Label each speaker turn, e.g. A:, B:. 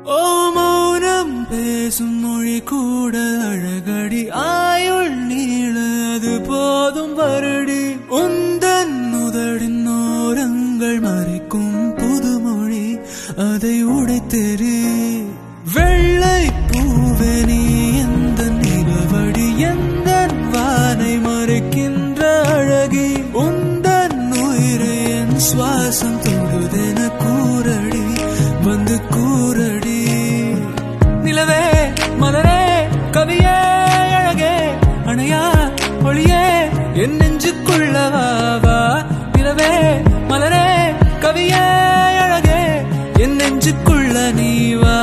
A: ஓ மௌனம் பேசும் மொழி கூட அழகடி ஆயுள் நீள அது போதும் வருடி உந்தன் உதடின் ஓரங்கள் மறைக்கும் புதுமொழி அதை உடைத்தெறி வெள்ளை பூவே நீ எந்த நிலவடி எந்த வானை மறைக்கின்ற அழகி உந்தன் உயிரை என் சுவாசம் தொடுதென கூறடி வந்து கூறடி நிலவே மலரே கவியே அழகே அணையா ஒளியே என் நெஞ்சுக்குள்ளவாவா நிலவே மலரே கவியே அழகே என் நெஞ்சுக்குள்ள நீ வா